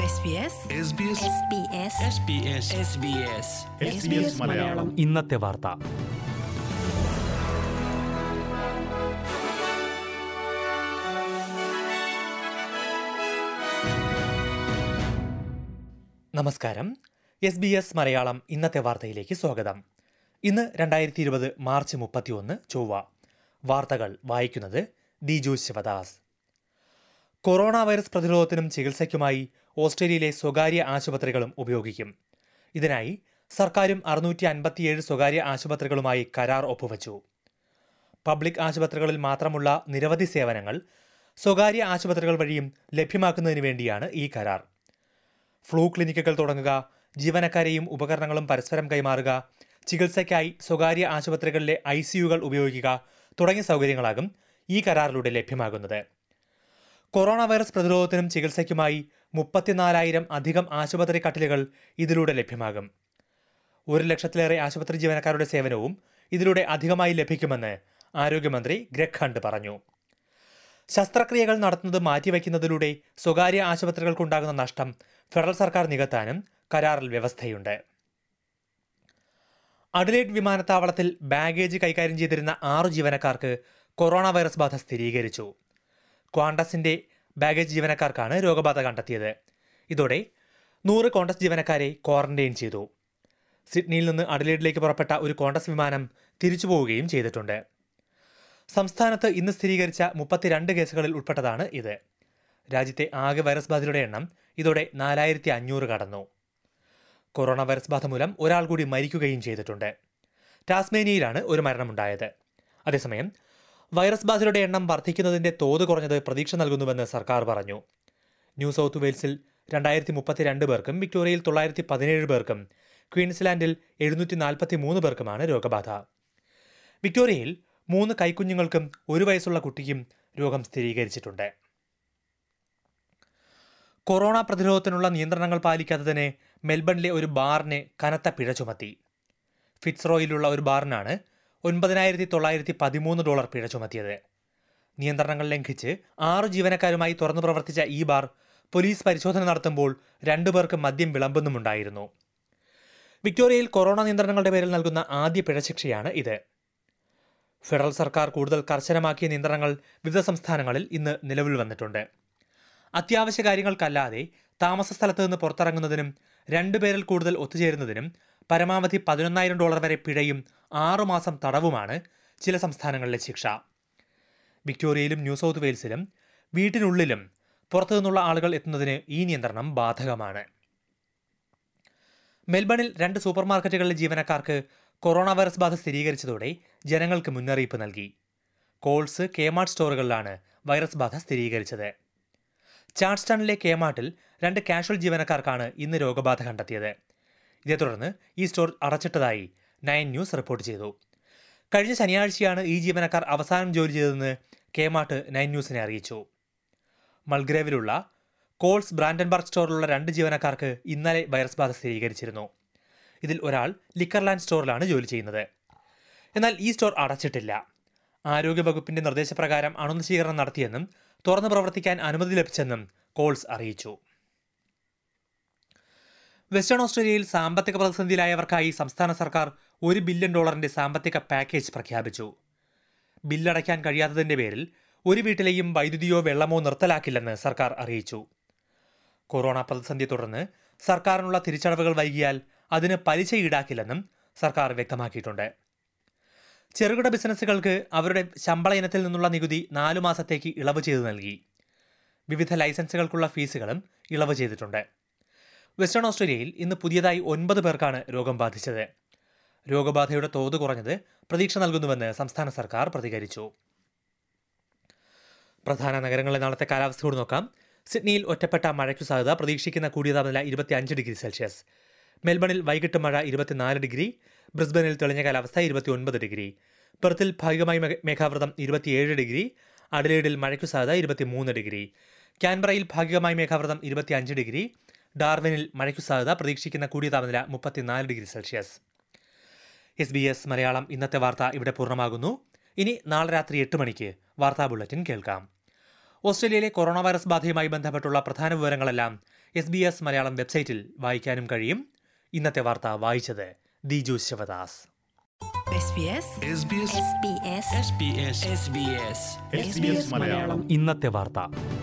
SBS SBS SBS Malayalam ഇന്നത്തെ വാർത്ത നമസ്കാരം എസ് ബി എസ് മലയാളം ഇന്നത്തെ വാർത്തയിലേക്ക് സ്വാഗതം ഇന്ന് രണ്ടായിരത്തി ഇരുപത് മാർച്ച് മുപ്പത്തിയൊന്ന് ചൊവ്വ വാർത്തകൾ വായിക്കുന്നത് ദിജു ശിവദാസ് കൊറോണ വൈറസ് പ്രതിരോധത്തിനും ചികിത്സയ്ക്കുമായി ഓസ്ട്രേലിയയിലെ സ്വകാര്യ ആശുപത്രികളും ഉപയോഗിക്കും ഇതിനായി സർക്കാരും അറുന്നൂറ്റി അൻപത്തിയേഴ് സ്വകാര്യ ആശുപത്രികളുമായി കരാർ ഒപ്പുവച്ചു പബ്ലിക് ആശുപത്രികളിൽ മാത്രമുള്ള നിരവധി സേവനങ്ങൾ സ്വകാര്യ ആശുപത്രികൾ വഴിയും ലഭ്യമാക്കുന്നതിന് വേണ്ടിയാണ് ഈ കരാർ ഫ്ലൂ ക്ലിനിക്കുകൾ തുടങ്ങുക ജീവനക്കാരെയും ഉപകരണങ്ങളും പരസ്പരം കൈമാറുക ചികിത്സയ്ക്കായി സ്വകാര്യ ആശുപത്രികളിലെ ഐ സിയുകൾ ഉപയോഗിക്കുക തുടങ്ങിയ സൗകര്യങ്ങളാകും ഈ കരാറിലൂടെ ലഭ്യമാകുന്നത് കൊറോണ വൈറസ് പ്രതിരോധത്തിനും ചികിത്സയ്ക്കുമായി മുപ്പത്തിനാലായിരം അധികം ആശുപത്രി കട്ടിലുകൾ ഇതിലൂടെ ലഭ്യമാകും ഒരു ലക്ഷത്തിലേറെ ആശുപത്രി ജീവനക്കാരുടെ സേവനവും ഇതിലൂടെ അധികമായി ലഭിക്കുമെന്ന് ആരോഗ്യമന്ത്രി ഗ്രെഗ് ഹണ്ട് പറഞ്ഞു ശസ്ത്രക്രിയകൾ നടത്തുന്നത് മാറ്റിവെക്കുന്നതിലൂടെ സ്വകാര്യ ആശുപത്രികൾക്കുണ്ടാകുന്ന നഷ്ടം ഫെഡറൽ സർക്കാർ നികത്താനും കരാറിൽ വ്യവസ്ഥയുണ്ട് അഡലേഡ് വിമാനത്താവളത്തിൽ ബാഗേജ് കൈകാര്യം ചെയ്തിരുന്ന ആറു ജീവനക്കാർക്ക് കൊറോണ വൈറസ് ബാധ സ്ഥിരീകരിച്ചു ക്വാണ്ടസിന്റെ ബാഗേജ് ജീവനക്കാർക്കാണ് രോഗബാധ കണ്ടെത്തിയത് ഇതോടെ നൂറ് കോണ്ടസ് ജീവനക്കാരെ ക്വാറന്റൈൻ ചെയ്തു സിഡ്നിയിൽ നിന്ന് അഡലേഡിലേക്ക് പുറപ്പെട്ട ഒരു കോണ്ടസ് വിമാനം തിരിച്ചു പോവുകയും ചെയ്തിട്ടുണ്ട് സംസ്ഥാനത്ത് ഇന്ന് സ്ഥിരീകരിച്ച മുപ്പത്തിരണ്ട് കേസുകളിൽ ഉൾപ്പെട്ടതാണ് ഇത് രാജ്യത്തെ ആകെ വൈറസ് ബാധിതരുടെ എണ്ണം ഇതോടെ നാലായിരത്തി അഞ്ഞൂറ് കടന്നു കൊറോണ വൈറസ് ബാധ മൂലം ഒരാൾ കൂടി മരിക്കുകയും ചെയ്തിട്ടുണ്ട് ടാസ്മേനിയയിലാണ് ഒരു മരണമുണ്ടായത് അതേസമയം വൈറസ് ബാധിതരുടെ എണ്ണം വർദ്ധിക്കുന്നതിന്റെ തോത് കുറഞ്ഞത് പ്രതീക്ഷ നൽകുന്നുവെന്ന് സർക്കാർ പറഞ്ഞു ന്യൂ സൗത്ത് വെയിൽസിൽ രണ്ടായിരത്തി മുപ്പത്തിരണ്ട് പേർക്കും വിക്ടോറിയയിൽ തൊള്ളായിരത്തി പതിനേഴ് പേർക്കും ക്വീൻസ്ലാൻഡിൽ എഴുന്നൂറ്റി നാൽപ്പത്തി മൂന്ന് പേർക്കുമാണ് രോഗബാധ വിക്ടോറിയയിൽ മൂന്ന് കൈക്കുഞ്ഞുങ്ങൾക്കും ഒരു വയസ്സുള്ള കുട്ടിക്കും രോഗം സ്ഥിരീകരിച്ചിട്ടുണ്ട് കൊറോണ പ്രതിരോധത്തിനുള്ള നിയന്ത്രണങ്ങൾ പാലിക്കാത്തതിന് മെൽബണിലെ ഒരു ബാറിന് കനത്ത പിഴ ചുമത്തി ഫിറ്റ്സ്റോയിലുള്ള ഒരു ബാറിനാണ് ഒൻപതിനായിരത്തി തൊള്ളായിരത്തി പതിമൂന്ന് ഡോളർ പിഴ ചുമത്തിയത് നിയന്ത്രണങ്ങൾ ലംഘിച്ച് ആറ് ജീവനക്കാരുമായി തുറന്നു പ്രവർത്തിച്ച ഈ ബാർ പോലീസ് പരിശോധന നടത്തുമ്പോൾ രണ്ടുപേർക്ക് മദ്യം വിളമ്പുന്നുമുണ്ടായിരുന്നു വിക്ടോറിയയിൽ കൊറോണ നിയന്ത്രണങ്ങളുടെ പേരിൽ നൽകുന്ന ആദ്യ പിഴശിക്ഷയാണ് ഇത് ഫെഡറൽ സർക്കാർ കൂടുതൽ കർശനമാക്കിയ നിയന്ത്രണങ്ങൾ വിവിധ സംസ്ഥാനങ്ങളിൽ ഇന്ന് നിലവിൽ വന്നിട്ടുണ്ട് അത്യാവശ്യ കാര്യങ്ങൾക്കല്ലാതെ താമസ സ്ഥലത്ത് നിന്ന് പുറത്തിറങ്ങുന്നതിനും രണ്ടുപേരിൽ കൂടുതൽ ഒത്തുചേരുന്നതിനും പരമാവധി പതിനൊന്നായിരം ഡോളർ വരെ പിഴയും ആറുമാസം തടവുമാണ് ചില സംസ്ഥാനങ്ങളിലെ ശിക്ഷ വിക്ടോറിയയിലും ന്യൂ സൗത്ത് വെയിൽസിലും വീട്ടിനുള്ളിലും പുറത്തുനിന്നുള്ള ആളുകൾ എത്തുന്നതിന് ഈ നിയന്ത്രണം ബാധകമാണ് മെൽബണിൽ രണ്ട് സൂപ്പർ മാർക്കറ്റുകളിലെ ജീവനക്കാർക്ക് കൊറോണ വൈറസ് ബാധ സ്ഥിരീകരിച്ചതോടെ ജനങ്ങൾക്ക് മുന്നറിയിപ്പ് നൽകി കോൾസ് കേമാർട്ട് സ്റ്റോറുകളിലാണ് വൈറസ് ബാധ സ്ഥിരീകരിച്ചത് ചാർട്ട്സ്റ്റണിലെ കേമാർട്ടിൽ രണ്ട് കാഷ്വൽ ജീവനക്കാർക്കാണ് ഇന്ന് രോഗബാധ കണ്ടെത്തിയത് ഇതേ തുടർന്ന് ഈ സ്റ്റോർ അടച്ചിട്ടതായി നയൻ ന്യൂസ് റിപ്പോർട്ട് ചെയ്തു കഴിഞ്ഞ ശനിയാഴ്ചയാണ് ഈ ജീവനക്കാർ അവസാനം ജോലി ചെയ്തതെന്ന് കേമാർട്ട് നയൻ ന്യൂസിനെ അറിയിച്ചു മൾഗ്രേവിലുള്ള കോൾസ് ബ്രാൻഡൻബർഗ് സ്റ്റോറിലുള്ള രണ്ട് ജീവനക്കാർക്ക് ഇന്നലെ വൈറസ് ബാധ സ്ഥിരീകരിച്ചിരുന്നു ഇതിൽ ഒരാൾ ലിക്കർലാൻഡ് സ്റ്റോറിലാണ് ജോലി ചെയ്യുന്നത് എന്നാൽ ഈ സ്റ്റോർ അടച്ചിട്ടില്ല ആരോഗ്യവകുപ്പിന്റെ നിർദ്ദേശപ്രകാരം അണുനശീകരണം നടത്തിയെന്നും തുറന്നു പ്രവർത്തിക്കാൻ അനുമതി ലഭിച്ചെന്നും കോൾസ് അറിയിച്ചു വെസ്റ്റേൺ ഓസ്ട്രേലിയയിൽ സാമ്പത്തിക പ്രതിസന്ധിയിലായവർക്കായി സംസ്ഥാന സർക്കാർ ഒരു ബില്യൺ ഡോളറിന്റെ സാമ്പത്തിക പാക്കേജ് പ്രഖ്യാപിച്ചു ബില്ലടയ്ക്കാൻ കഴിയാത്തതിന്റെ പേരിൽ ഒരു വീട്ടിലെയും വൈദ്യുതിയോ വെള്ളമോ നിർത്തലാക്കില്ലെന്ന് സർക്കാർ അറിയിച്ചു കൊറോണ പ്രതിസന്ധിയെ തുടർന്ന് സർക്കാരിനുള്ള തിരിച്ചടവുകൾ വൈകിയാൽ അതിന് പലിശ ഈടാക്കില്ലെന്നും സർക്കാർ വ്യക്തമാക്കിയിട്ടുണ്ട് ചെറുകിട ബിസിനസ്സുകൾക്ക് അവരുടെ ശമ്പള ഇനത്തിൽ നിന്നുള്ള നികുതി നാലു മാസത്തേക്ക് ഇളവ് ചെയ്തു നൽകി വിവിധ ലൈസൻസുകൾക്കുള്ള ഫീസുകളും ഇളവ് ചെയ്തിട്ടുണ്ട് വെസ്റ്റേൺ ഓസ്ട്രേലിയയിൽ ഇന്ന് പുതിയതായി ഒൻപത് പേർക്കാണ് രോഗം ബാധിച്ചത് രോഗബാധയുടെ തോത് കുറഞ്ഞത് പ്രതീക്ഷ നൽകുന്നുവെന്ന് സംസ്ഥാന സർക്കാർ പ്രതികരിച്ചു പ്രധാന നഗരങ്ങളിലെ നാളത്തെ കാലാവസ്ഥ കൂടി നോക്കാം സിഡ്നിയിൽ ഒറ്റപ്പെട്ട മഴയ്ക്കു സാധ്യത പ്രതീക്ഷിക്കുന്ന കൂടിയ താപനില ഇരുപത്തിയഞ്ച് ഡിഗ്രി സെൽഷ്യസ് മെൽബണിൽ വൈകിട്ട് മഴ ഇരുപത്തിനാല് ഡിഗ്രി ബ്രിസ്ബനിൽ തെളിഞ്ഞ കാലാവസ്ഥ ഇരുപത്തിയൊൻപത് ഡിഗ്രി പെർത്തിൽ ഭാഗികമായി മേഘ- മേഘാവൃതം ഇരുപത്തിയേഴ് ഡിഗ്രി അഡലേഡിൽ മഴയ്ക്കു സാധ്യത ഇരുപത്തിമൂന്ന് ഡിഗ്രി ക്യാൻബറയിൽ ഭാഗികമായി മേഘാവൃതം ഇരുപത്തിയഞ്ച് ഡിഗ്രി ഡാർവിനിൽ മഴയ്ക്കു സാധ്യത പ്രതീക്ഷിക്കുന്ന കൂടിയ താപനില മുപ്പത്തിനാല് degree celsius S B S Malayalam ഇന്നത്തെ വാർത്ത ഇവിടെ പൂർണ്ണമാകുന്നു ഇനി നാളെ രാത്രി എട്ട് മണിക്ക് വാർത്താ ബുള്ളറ്റിൻ കേൾക്കാം ഓസ്ട്രേലിയയിലെ കൊറോണ വൈറസ് ബാധയുമായി ബന്ധപ്പെട്ടുള്ള പ്രധാന വിവരങ്ങളെല്ലാം എസ് ബി എസ് മലയാളം വെബ്സൈറ്റിൽ വായിക്കാനും കഴിയും ഇന്നത്തെ വാർത്ത വായിച്ചത് Diju Sivadas SBS SBS SBS SBS SBS SBS Malayalam ഇന്നത്തെ വാർത്ത